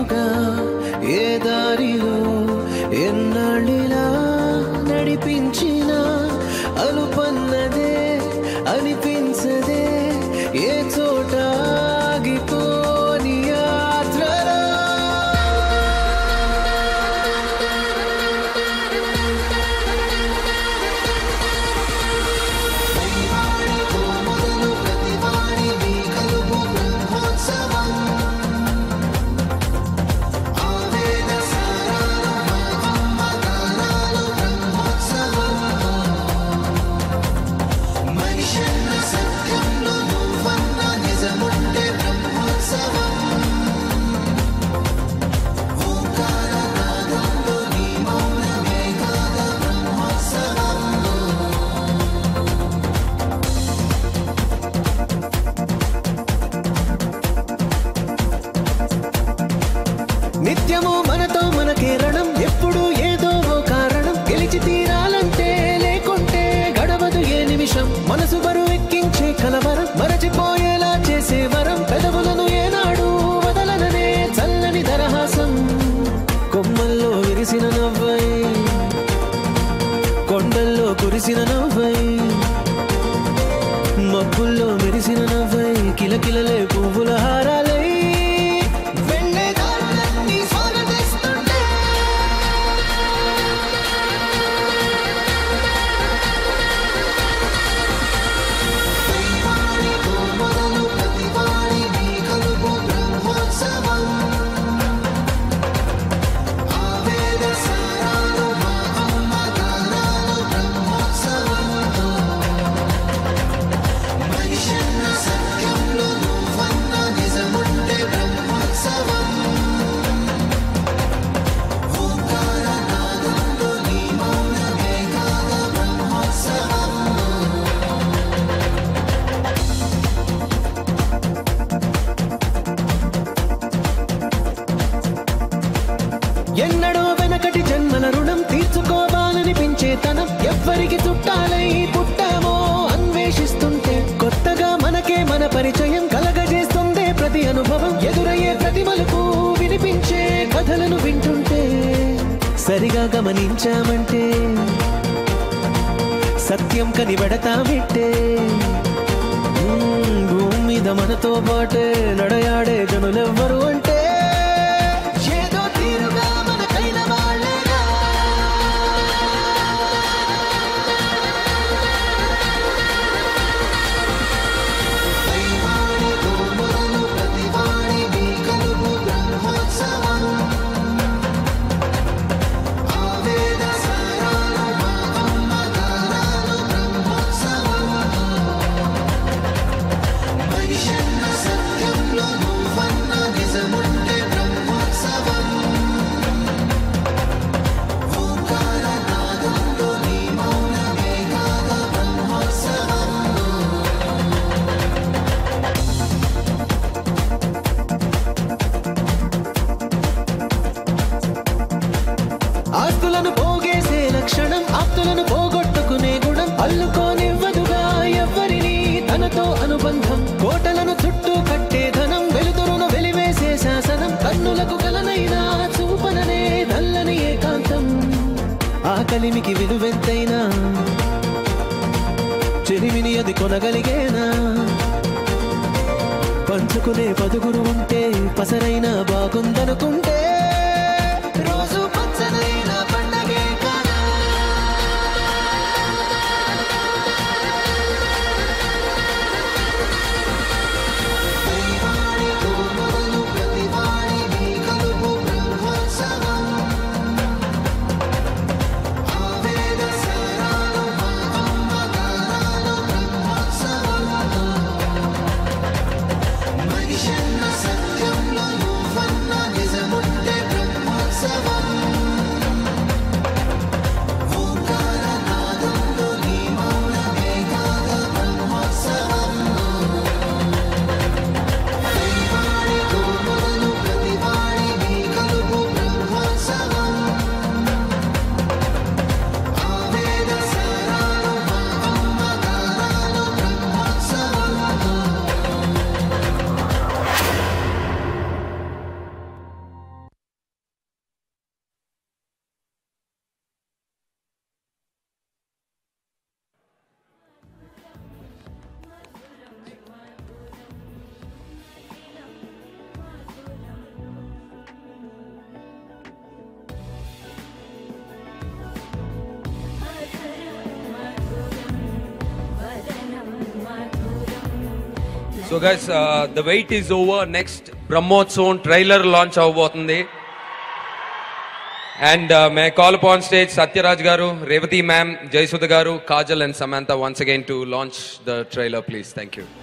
ఏమోగా ఏ దారిలో ఎన్నాళ్ళిలా నడిపించిన అలుపన్నదే అనిపించదే ఏ చోట ఆగిపోని యాత్రలో నిత్యము మనతో మనకే రణం ఎప్పుడు ఏదో ఓ కారణం గెలిచి తీరాలంటే లేకుంటే గడవదు ఏ నిమిషం మనసు బరువు ఎక్కించే కలవరం మరచిపోయేలా చేసే వరం పెదవులను ఏనాడు వదలననే చల్లని దరహాసం కొమ్మల్లో విరిసిన నవ్వై కొండల్లో కురిసిన నవ్వై మబ్బుల్లో మెరిసిన నవ్వై కిలకిలలే పువ్వుల హారాలై వెళ్ళే దారులన్నీ స్వాగతిస్తుంటే ఎన్నడో వెనకటి జన్మల రుణం తీర్చుకోవాలనిపించే తనం ఎవ్వరికి చుట్టాలై పుట్టామో అన్వేషిస్తుంటే కొత్తగా మనకే మన పరిచయం కలగజేస్తుందే ప్రతి అనుభవం ఎదురయ్యే ప్రతి మలుపు వినిపించే కథలను వింటుంటే సరిగా గమనించామంటే సత్యం కనిపెడతామిట్టే మ్మ్, భూమి మీద మనతో పాటే నడయాడే జనులెవ్వరు అంటే ఏదో తీరుగా మనకైన వాళ్ళేగా ఆస్తులను పోగేసే లక్షణం ఆప్తులను పోగొట్టుకునే గుణం అల్లుకోనివ్వదుగా ఎవ్వరిని తనతో అనుబంధం కోటలను చుట్టూ కట్టే ధనం వెలుతురును వెలివేసే శాసనం కన్నులకు కలనైనా చూపననే నల్లని ఏకాంతం ఆ కలిమికి విలువెంతైనా చెలిమిని అది కొనగలిగేనా పంచుకునే పదుగురు ఉంటే పసరైనా బాగుందనుకుంటే రోజు పచ్చనైన పండగే కాదా సత్యంలో నువ్వన్న so guys the wait is over next Brahmotsavam trailer launch అవబోతుంది and may call upon stage Sathyaraj garu Revathi ma'am Jayasudha garu Kajal and Samantha once again to launch the trailer please thank you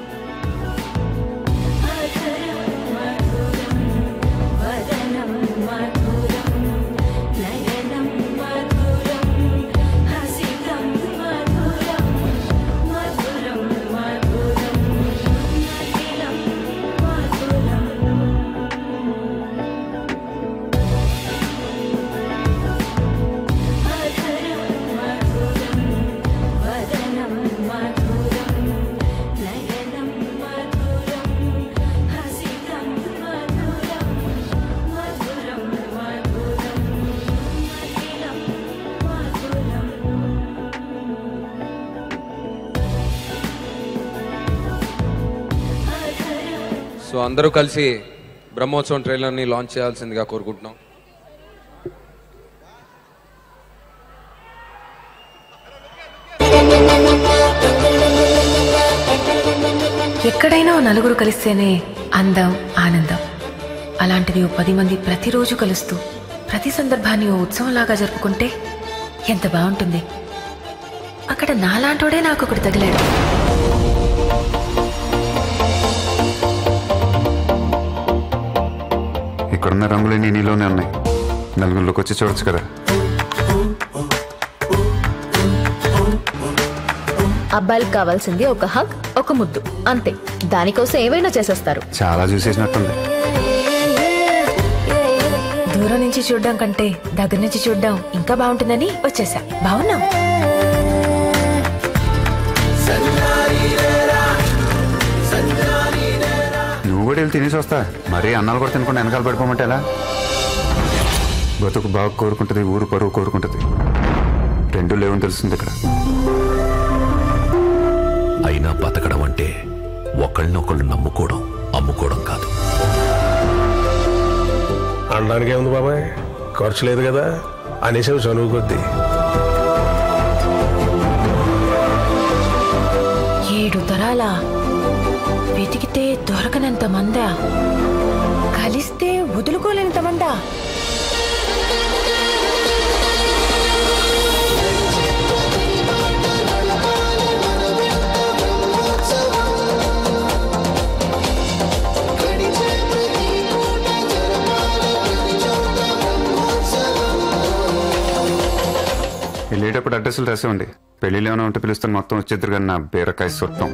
వదనం మధురం నయనం మధురం హసితం మధురం మధురం మధురం నయనం మధురం అధరం మధురం వదనం మధురం నయనం మధురం హసితం మధురం మధురం మధురం నయనం మధురం సో అందరూ కలిసి బ్రహ్మోత్సవం ట్రైలర్ని లాంచ్ చేయాల్సిందిగా కోరుకుంటున్నాం ఎక్కడైనా ఓ నలుగురు కలిస్తేనే అందం ఆనందం అలాంటిది ఓ పది మంది ప్రతిరోజు కలుస్తూ ప్రతి సందర్భాన్ని ఓ ఉత్సవంలాగా జరుపుకుంటే ఎంత బాగుంటుంది అక్కడ నాలాంటోడే నాకు ఒకటి తగిలాడు ఇక్కడున్న రంగులన్నీ నీలోనే ఉన్నాయి నలుగురిలోకి వచ్చి చూడొచ్చు కదా అబ్బాయిలకు కావాల్సింది ఒక హక్ ఒక ముద్దు అంతే దానికోసం ఏమైనా చేసేస్తారు చాలా చూసేసినట్టుంది దూరం నుంచి చూడడం కంటే దగ్గర నుంచి చూడడం ఇంకా బాగుంటుందని వచ్చేసా బాగున్నాం నువ్వు కూడా వెళ్ళి తినేసి వస్తా మరీ అన్నాలు కూడా తినకుండా వెనకాల పడిపోమంటే ఎలా బతుకు బాగా కోరుకుంటుంది ఊరు పరువు కోరుకుంటుంది రెండు లేవని తెలుస్తుంది ఇక్కడ అయినా బతకడం అంటే ఒకళ్ళనొకళ్ళు నమ్ముకోవడం అమ్ముకోవడం కాదు అనడానికి ఏముంది బాబాయ్ ఖర్చు లేదు కదా అనేసి చనువు కొద్దీ ఏడు తరాల వెతికితే దొరకనంత మందా కలిస్తే వదులుకోలేనంత మందా వెళ్ళేటప్పుడు అడ్రస్లు రాసేవండి పెళ్ళిళ్ళు ఏమైనా ఉంటే పిలుస్తాను మొత్తం వచ్చేద్దరు కానీ నా బీరకాయ సుట్టం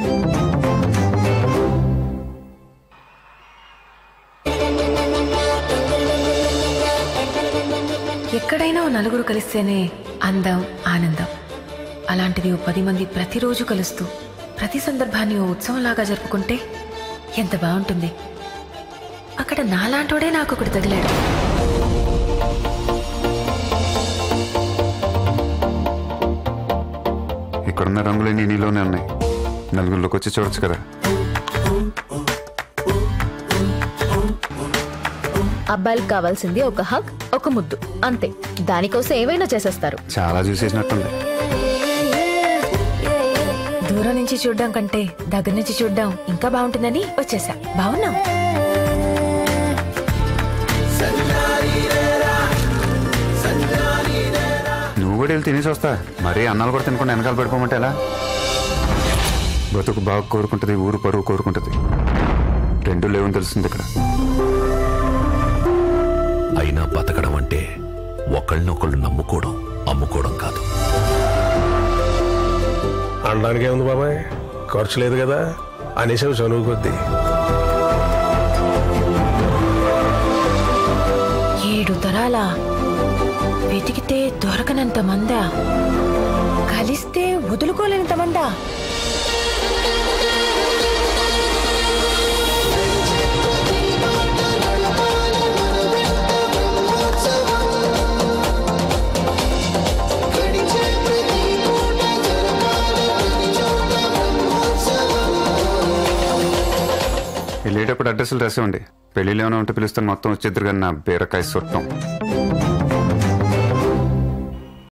ఎక్కడైనా ఓ నలుగురు కలిస్తేనే అందం ఆనందం అలాంటిది ఓ పది మంది ప్రతిరోజు కలుస్తూ ప్రతి సందర్భాన్ని ఓ ఉత్సవంలాగా జరుపుకుంటే ఎంత బాగుంటుంది అక్కడ నాలాంటోడే నాకు ఒకటి తగిలాడు ఇక్కడున్న రంగులన్నీ నీలోనే ఉన్నాయి నలుగురిలోకి వచ్చి చూడొచ్చు కదా అబ్బాయిలకు కావాల్సింది ఒక హక్ ఒక ముద్దు అంతే దానికోసం ఏమైనా చేసేస్తారు చాలా చూసేసినట్టుంది దూరం నుంచి చూడడం కంటే దగ్గర నుంచి చూడడం ఇంకా బాగుంటుందని వచ్చేసా బాగున్నాం నువ్వు కూడా వెళ్ళి తినేసి వస్తా మరీ అన్నాలు కూడా తినకుండా వెనకాల పడిపోమంటే ఎలా బతుకు బాగా కోరుకుంటుంది ఊరు పరువు కోరుకుంటుంది రెండు లేవని తెలుస్తుంది ఇక్కడ అయినా బతకడం అంటే ఒకళ్ళనొకళ్ళు నమ్ముకోవడం అమ్ముకోవడం కాదు అనడానికి ఏముంది బాబాయ్ ఖర్చు లేదు కదా అనేసి చనువు కొద్దీ ఏడు తరాల వెతికితే దొరకనంత మందా కలిస్తే వదులుకోలేనంత మందా వెళ్ళేటప్పుడు అడ్రస్లు రాసేవండి పెళ్ళిళ్ళు ఏమైనా ఉంటే పిలుస్తాను మొత్తం వచ్చేద్దరు కానీ నా బీరకాయ సుట్టం